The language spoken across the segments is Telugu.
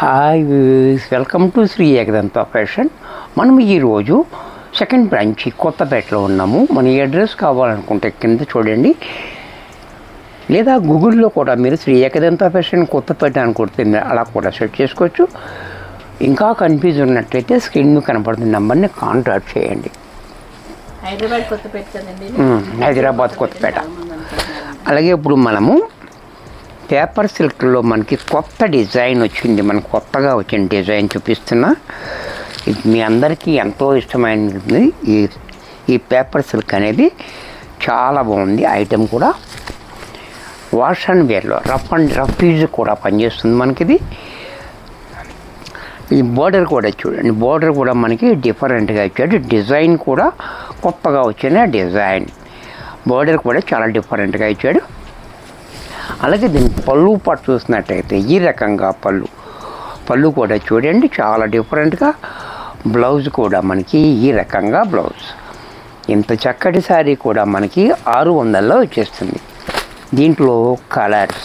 Hi welcome to Shri Ekadanta fashion మనం ఈరోజు సెకండ్ బ్రాంచ్ కొత్తపేటలో ఉన్నాము మన అడ్రస్ కావాలనుకుంటే కింద చూడండి లేదా గూగుల్లో కూడా మీరు శ్రీ ఏకదంత ఫ్యాషన్ కొత్తపేట అని కొడితే మీరు అలా కూడా సెర్చ్ చేసుకోవచ్చు ఇంకా కన్ఫ్యూజ్ ఉన్నట్లయితే స్క్రీన్ మీద కనపడుతున్న నెంబర్ని కాంటాక్ట్ చేయండి హైదరాబాద్ కొత్తపేట కదండి ఇది? మ్మ్, హైదరాబాద్ కొత్తపేట. చాలా మంది అనుకుంటున్నారు. అలాగే ఇప్పుడు మనము పేపర్ సిల్క్లో మనకి కొత్త డిజైన్ వచ్చింది మనకు కొత్తగా వచ్చిన డిజైన్ చూపిస్తున్నా ఇది మీ అందరికీ ఎంతో ఇష్టమైనది ఈ ఈ పేపర్ సిల్క్ అనేది చాలా బాగుంది ఐటెం కూడా వాష్ అండ్ వేర్లో రఫ్ అండ్ రఫ్ యూజ్ కూడా పనిచేస్తుంది మనకి ఇది ఈ బోర్డర్ కూడా చూడండి బోర్డర్ కూడా మనకి డిఫరెంట్గా ఇచ్చాడు డిజైన్ కూడా కొత్తగా వచ్చిన డిజైన్ బోర్డర్ కూడా చాలా డిఫరెంట్గా ఇచ్చాడు అలాగే దీని పళ్ళు పట్టు చూసినట్టయితే ఈ రకంగా పళ్ళు పళ్ళు కూడా చూడండి చాలా డిఫరెంట్గా బ్లౌజ్ కూడా మనకి ఈ రకంగా బ్లౌజ్ ఇంత చక్కటి శారీ కూడా మనకి ఆరు వందల్లో వచ్చేస్తుంది దీంట్లో కలర్స్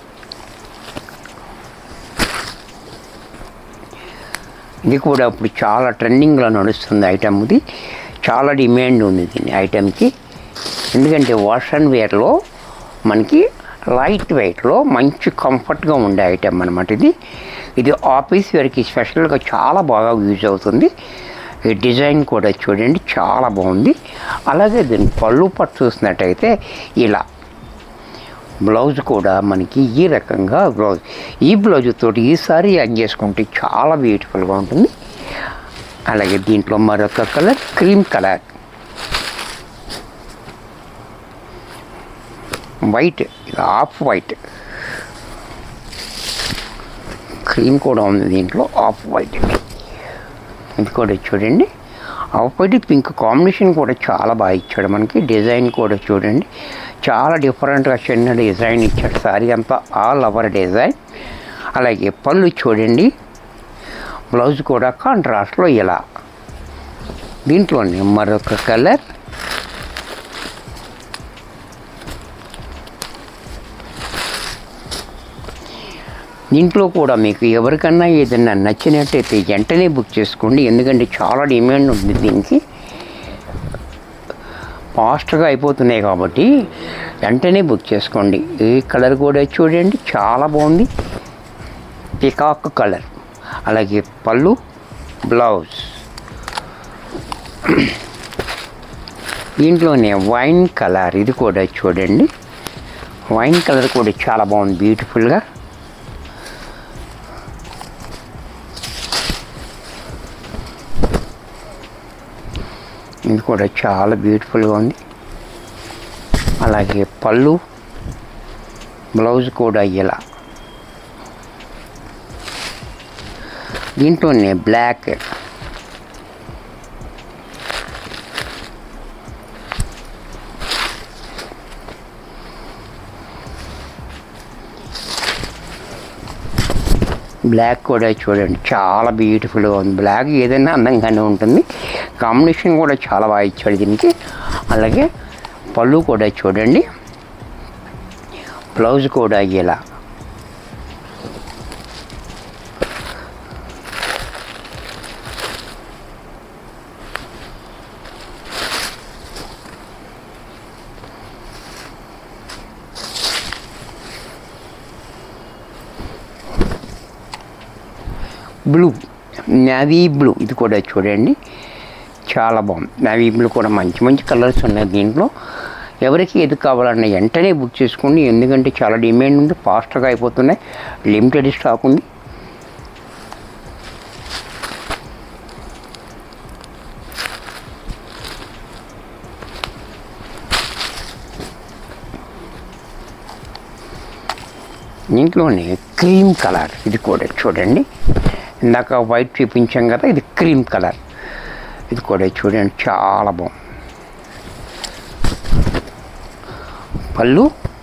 ఇది కూడా ఇప్పుడు చాలా ట్రెండింగ్లో నడుస్తుంది ఐటమ్ ఇది చాలా డిమాండ్ ఉంది దీని ఐటమ్కి ఎందుకంటే వాష్ అండ్ వేర్లో మనకి లైట్ వెయిట్లో మంచి కంఫర్ట్గా ఉండే ఐటమ్ అనమాట ఇది ఇది ఆఫీస్ వేర్కి స్పెషల్గా చాలా బాగా యూజ్ అవుతుంది ఈ డిజైన్ కూడా చూడండి చాలా బాగుంది అలాగే దీని పళ్ళు పట్టు చూసినట్టయితే ఇలా బ్లౌజ్ కూడా మనకి ఈ రకంగా బ్లౌజ్ ఈ బ్లౌజ్ తోటి ఈ సారీ యాడ్ చేసుకుంటే చాలా బ్యూటిఫుల్గా ఉంటుంది అలాగే దీంట్లో మరొక కలర్ క్రీమ్ కలర్ వైట్ ఇది ఆఫ్ వైట్ క్రీమ్ కూడా ఉంది దీంట్లో ఆఫ్ వైట్ ఇది కూడా చూడండి ఆఫ్ వైట్ పింక్ కాంబినేషన్ కూడా చాలా బాగా ఇచ్చాడు మనకి డిజైన్ కూడా చూడండి చాలా డిఫరెంట్గా చిన్న డిజైన్ ఇచ్చాడు సారీ అంతా ఆల్ ఓవర్ డిజైన్ అలాగే పళ్ళు చూడండి బ్లౌజ్ కూడా కాంట్రాస్ట్లో ఇలా దీంట్లోనే మరొక కలర్ దీంట్లో కూడా మీకు ఎవరికన్నా ఏదైనా నచ్చినట్టయితే వెంటనే బుక్ చేసుకోండి ఎందుకంటే చాలా డిమాండ్ ఉంది దీనికి ఫాస్ట్గా అయిపోతున్నాయి కాబట్టి వెంటనే బుక్ చేసుకోండి ఈ కలర్ కూడా చూడండి చాలా బాగుంది పికాక్ కలర్ అలాగే పళ్ళు బ్లౌజ్ దీంట్లోనే వైన్ కలర్ ఇది కూడా చూడండి వైన్ కలర్ కూడా చాలా బాగుంది బ్యూటిఫుల్గా ఇది కూడా చాలా బ్యూటిఫుల్గా ఉంది అలాగే పళ్ళు బ్లౌజ్ కూడా ఇలా దీంట్లోనే బ్లాక్ బ్లాక్ కూడా చూడండి చాలా బ్యూటిఫుల్గా ఉంది బ్లాక్ ఏదైనా అందంగానే ఉంటుంది కాంబినేషన్ కూడా చాలా బాగా ఇచ్చాడు దీనికి అలాగే పళ్ళు కూడా చూడండి బ్లౌజ్ కూడా ఇలా బ్లూ నావీ బ్లూ ఇది కూడా చూడండి చాలా బాగుంది నావీ బ్లూ కూడా మంచి మంచి కలర్స్ ఉన్నాయి దీంట్లో ఎవరికి ఏది కావాలన్నా వెంటనే బుక్ చేసుకోండి ఎందుకంటే చాలా డిమాండ్ ఉంది ఫాస్ట్గా అయిపోతున్నాయి లిమిటెడ్ స్టాక్ ఉంది దీంట్లోనే క్రీమ్ కలర్ ఇది కూడా చూడండి ఇందాక వైట్ చూపించాం కదా ఇది క్రీమ్ కలర్ ఇది కూడా చూడండి చాలా బాగుంది పళ్ళు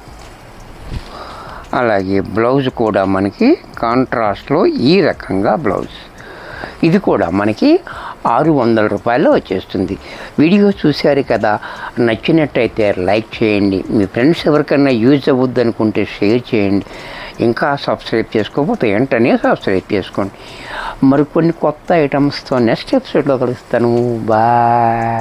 అలాగే బ్లౌజ్ కూడా మనకి కాంట్రాస్ట్లో ఈ రకంగా బ్లౌజ్ ఇది కూడా మనకి ఆరు వందల రూపాయలు వచ్చేస్తుంది వీడియో చూశారు కదా నచ్చినట్టయితే లైక్ చేయండి మీ ఫ్రెండ్స్ ఎవరికైనా యూజ్ అవ్వద్దు అనుకుంటే షేర్ చేయండి ఇంకా సబ్స్క్రైబ్ చేసుకోకపోతే వెంటనే సబ్స్క్రైబ్ చేసుకోండి మరికొన్ని కొత్త ఐటమ్స్తో నెక్స్ట్ ఎపిసోడ్లో కలుస్తాను బాయ్